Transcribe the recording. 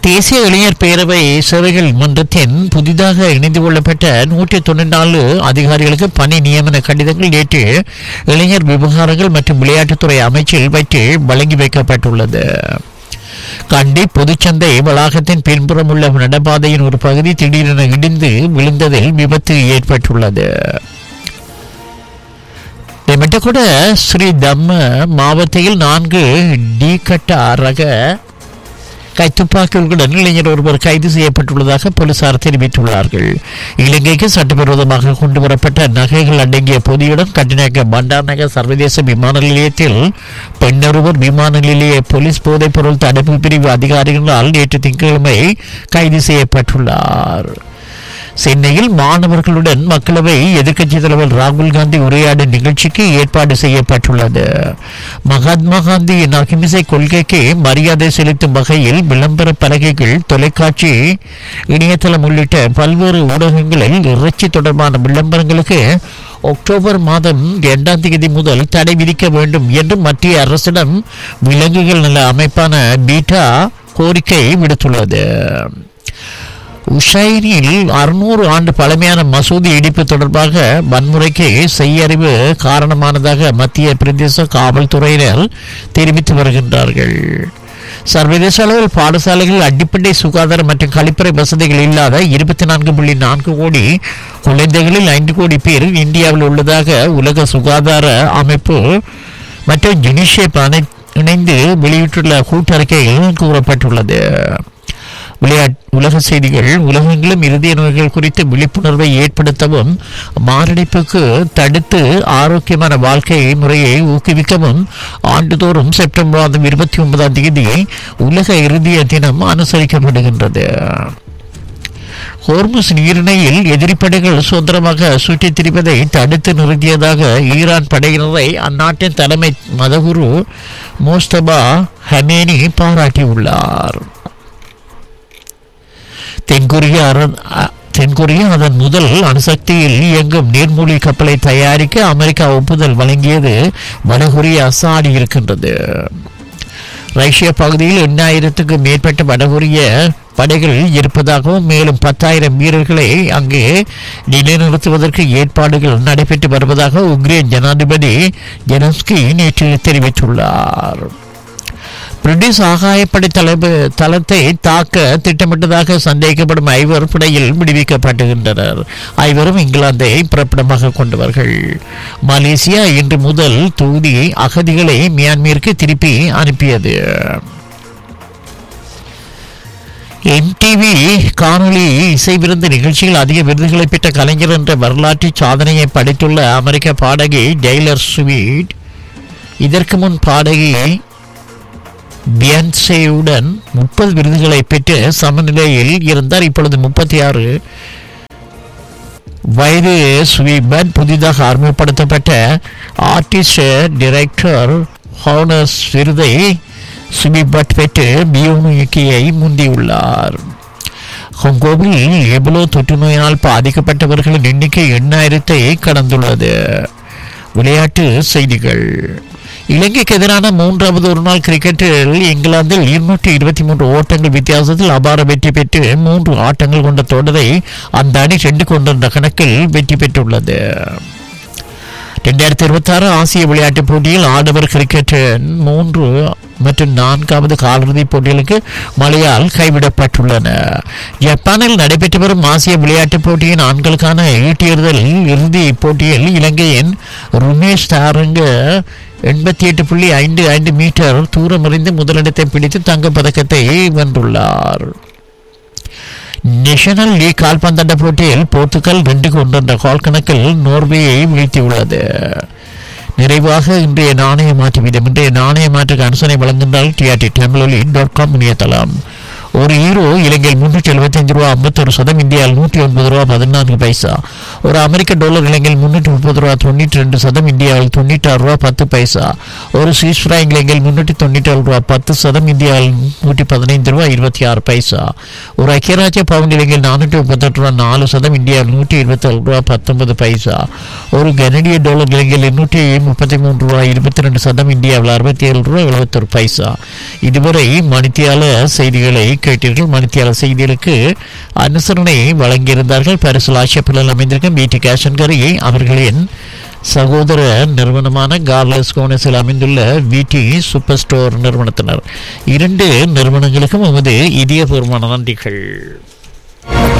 தேசிய இளைஞர் பேரவை சேவைகள் மன்றத்தின் புதிதாக இணைந்து கொள்ளப்பட்ட நூற்றி தொண்ணூற்றி நாலு அதிகாரிகளுக்கு பணி நியமன கடிதங்கள் நேற்று இளைஞர் விவகாரங்கள் மற்றும் விளையாட்டுத்துறை அமைச்சில் வைத்து வழங்கி வைக்கப்பட்டுள்ளது கண்டி பொதுச்சந்தை வளாகத்தின் பின்புறம் உள்ள நடப்பாதையின் ஒரு பகுதி திடீரென இடிந்து விழுந்ததில் விபத்து ஏற்பட்டுள்ளது கூட ஸ்ரீ தம்ம மாவட்டத்தில் நான்கு டி கட்டா ரக கைத்துப்பாக்கிகளுடன் இளைஞர் ஒருவர் கைது செய்யப்பட்டுள்ளதாக போலீசார் தெரிவித்துள்ளார்கள் இலங்கைக்கு சட்டவிரோதமாக கொண்டு வரப்பட்ட நகைகள் அடங்கிய பொதியுடன் கட்டிநாயக்க பண்டார் நகர் சர்வதேச விமான நிலையத்தில் பெண்ணொருவர் விமான நிலைய போலீஸ் போதைப்பொருள் தடுப்பு பிரிவு அதிகாரிகளால் நேற்று திங்கட்கிழமை கைது செய்யப்பட்டுள்ளார் சென்னையில் மாணவர்களுடன் மக்களவை எதிர்க்கட்சித் தலைவர் ராகுல் காந்தி உரையாடும் நிகழ்ச்சிக்கு ஏற்பாடு செய்யப்பட்டுள்ளது மகாத்மா காந்தியின் அகிம்சை கொள்கைக்கு மரியாதை செலுத்தும் வகையில் விளம்பர பலகைகள் தொலைக்காட்சி இணையதளம் உள்ளிட்ட பல்வேறு ஊடகங்களில் இறைச்சி தொடர்பான விளம்பரங்களுக்கு அக்டோபர் மாதம் இரண்டாம் தேதி முதல் தடை விதிக்க வேண்டும் என்று மத்திய அரசிடம் விலங்குகள் நல அமைப்பான பீட்டா கோரிக்கை விடுத்துள்ளது உஷைனில் அறுநூறு ஆண்டு பழமையான மசூதி இடிப்பு தொடர்பாக வன்முறைக்கு செய்யறிவு காரணமானதாக மத்திய பிரதேச காவல்துறையினர் தெரிவித்து வருகின்றார்கள் சர்வதேச அளவில் பாடசாலைகள் அடிப்படை சுகாதார மற்றும் கழிப்பறை வசதிகள் இல்லாத இருபத்தி நான்கு புள்ளி நான்கு கோடி குழந்தைகளில் ஐந்து கோடி பேர் இந்தியாவில் உள்ளதாக உலக சுகாதார அமைப்பு மற்றும் யுனிசெஃப் இணைந்து வெளியிட்டுள்ள கூட்டறிக்கையில் கூறப்பட்டுள்ளது விளையாட்டு உலக செய்திகள் உலகெங்கிலும் இருதய நோய்கள் குறித்து விழிப்புணர்வை ஏற்படுத்தவும் மாரடைப்புக்கு தடுத்து ஆரோக்கியமான வாழ்க்கை முறையை ஊக்குவிக்கவும் ஆண்டுதோறும் செப்டம்பர் மாதம் இருபத்தி ஒன்பதாம் தேதி உலக இருதய தினம் அனுசரிக்கப்படுகின்றது ஹோர்முஸ் நீரிணையில் எதிரிப்படைகள் சுதந்திரமாக சுற்றித் திரிவதை தடுத்து நிறுத்தியதாக ஈரான் படையினரை அந்நாட்டின் தலைமை மதகுரு மோஸ்தபா ஹமேனி பாராட்டியுள்ளார் தென்கொரியா தென்கொரியா அதன் முதல் அணுசக்தியில் இயங்கும் நீர்மூழ்கி கப்பலை தயாரிக்க அமெரிக்கா ஒப்புதல் வழங்கியது வடகொரியா சாடி இருக்கின்றது ரஷ்ய பகுதியில் எண்ணாயிரத்துக்கு மேற்பட்ட வடகொரிய படைகள் இருப்பதாகவும் மேலும் பத்தாயிரம் வீரர்களை அங்கே நிலைநிறுத்துவதற்கு ஏற்பாடுகள் நடைபெற்று வருவதாக உக்ரைன் ஜனாதிபதி ஜெனஸ்கி நேற்று தெரிவித்துள்ளார் பிரிட்டிஷ் ஆகாயப்படை தலைப்பு தளத்தை தாக்க திட்டமிட்டதாக சந்தேகிக்கப்படும் ஐவர் படையில் விடுவிக்கப்பட்டுகின்றனர் ஐவரும் இங்கிலாந்தை பிறப்பிடமாக கொண்டவர்கள் மலேசியா இன்று முதல் தொகுதி அகதிகளை மியான்மருக்கு திருப்பி அனுப்பியது எம்டிவி காணொலி இசை விருந்த நிகழ்ச்சியில் அதிக விருதுகளை பெற்ற கலைஞர் என்ற வரலாற்று சாதனையை படைத்துள்ள அமெரிக்க பாடகி டெய்லர் ஸ்வீட் இதற்கு முன் பாடகி பியன்சேயுடன் முப்பது விருதுகளை பெற்று சமநிலையில் இருந்தார் இப்பொழுது முப்பத்தி ஆறு வயது ஸ்வீபன் புதிதாக அறிமுகப்படுத்தப்பட்ட ஆர்டிஸ்ட் டைரக்டர் ஹானஸ் விருதை ஸ்வீபட் பெற்று பியோனுக்கியை முந்தியுள்ளார் ஹொங்கோவில் எபுலோ தொற்று நோயினால் பாதிக்கப்பட்டவர்களின் எண்ணிக்கை எண்ணாயிரத்தை கடந்துள்ளது விளையாட்டு செய்திகள் இலங்கைக்கு எதிரான மூன்றாவது ஒருநாள் கிரிக்கெட்டில் இங்கிலாந்தில் இருநூற்றி இருபத்தி மூன்று ஓட்டங்கள் வித்தியாசத்தில் அபார வெற்றி பெற்று மூன்று ஆட்டங்கள் கொண்ட தொடரை அந்த அணி சென்று கொண்டிருந்த கணக்கில் வெற்றி பெற்றுள்ளது ரெண்டாயிரத்தி இருபத்தி ஆறு ஆசிய விளையாட்டுப் போட்டியில் ஆடவர் கிரிக்கெட்டின் மூன்று மற்றும் நான்காவது காலிறுதிப் போட்டிகளுக்கு மழையால் கைவிடப்பட்டுள்ளன ஜப்பானில் நடைபெற்று வரும் ஆசிய விளையாட்டுப் போட்டியின் ஆண்களுக்கான ஈட்டியறுதல் இறுதி போட்டியில் இலங்கையின் ருமேஷ் தாரங்க எண்பத்தி எட்டு புள்ளி ஐந்து ஐந்து மீட்டர் தூரம் எறிந்து முதலிடத்தை பிடித்து தங்கப் பதக்கத்தை வென்றுள்ளார் நேஷனல் லீக் கால்பந்தாட்ட போட்டியில் போர்த்துகல் ரெண்டு கொண்டிருந்த கால் கணக்கில் நோர்வேயை வீழ்த்தியுள்ளது நிறைவாக இன்றைய நாணய மாற்று வீதம் இன்றைய நாணய மாற்றுக்கு அனுசரணை வழங்குகின்றால் டிஆர்டி டெம்லொலி டாட் காம் இணையதளம் ஒரு ஹீரோ இலங்கையில் முன்னூற்றி எழுபத்தஞ்சு ரூபா ஐம்பத்தொரு சதம் இந்தியாவில் நூற்றி ஒன்பது ரூபா பதினான்கு பைசா ஒரு அமெரிக்க டாலர் இலங்கையில் முன்னூற்றி முப்பது ரூபா தொண்ணூற்றி ரெண்டு சதம் இந்தியாவில் தொண்ணூற்றாறு ரூபா பத்து பைசா ஒரு சுவிஸ் ஃப்ராங்க் இலங்கையில் முன்னூற்றி தொண்ணூற்றி ரூபா பத்து சதம் இந்தியாவில் நூற்றி பதினைந்து ரூபா இருபத்தி ஆறு பைசா ஒரு ஐக்கியராஜ்ய பவுண்ட் இலங்கையில் நானூற்றி முப்பத்தெட்டு ரூபா நாலு சதம் இந்தியாவில் நூற்றி இருபத்தேழு ரூபா பத்தொன்பது பைசா ஒரு கனடிய டாலர் இலங்கையில் எண்ணூற்றி முப்பத்தி மூன்று ரூபா இருபத்தி ரெண்டு சதம் இந்தியாவில் அறுபத்தி ஏழு ரூபா எழுபத்தொரு பைசா இதுவரை மணித்தியால செய்திகளை கேட்டீர்கள் மணித்தியால செய்திகளுக்கு அனுசரணை வழங்கியிருந்தார்கள் பரிசு ஆட்சேபலில் அமைந்திருக்கும் பிடி கேஷன் கரி அவர்களின் சகோதர நிறுவனமான கார்லஸ் கோனஸில் அமைந்துள்ள விடி சூப்பர் ஸ்டோர் நிறுவனத்தினர் இரண்டு நிறுவனங்களுக்கும் உமது இதயபூர்வமான நன்றிகள்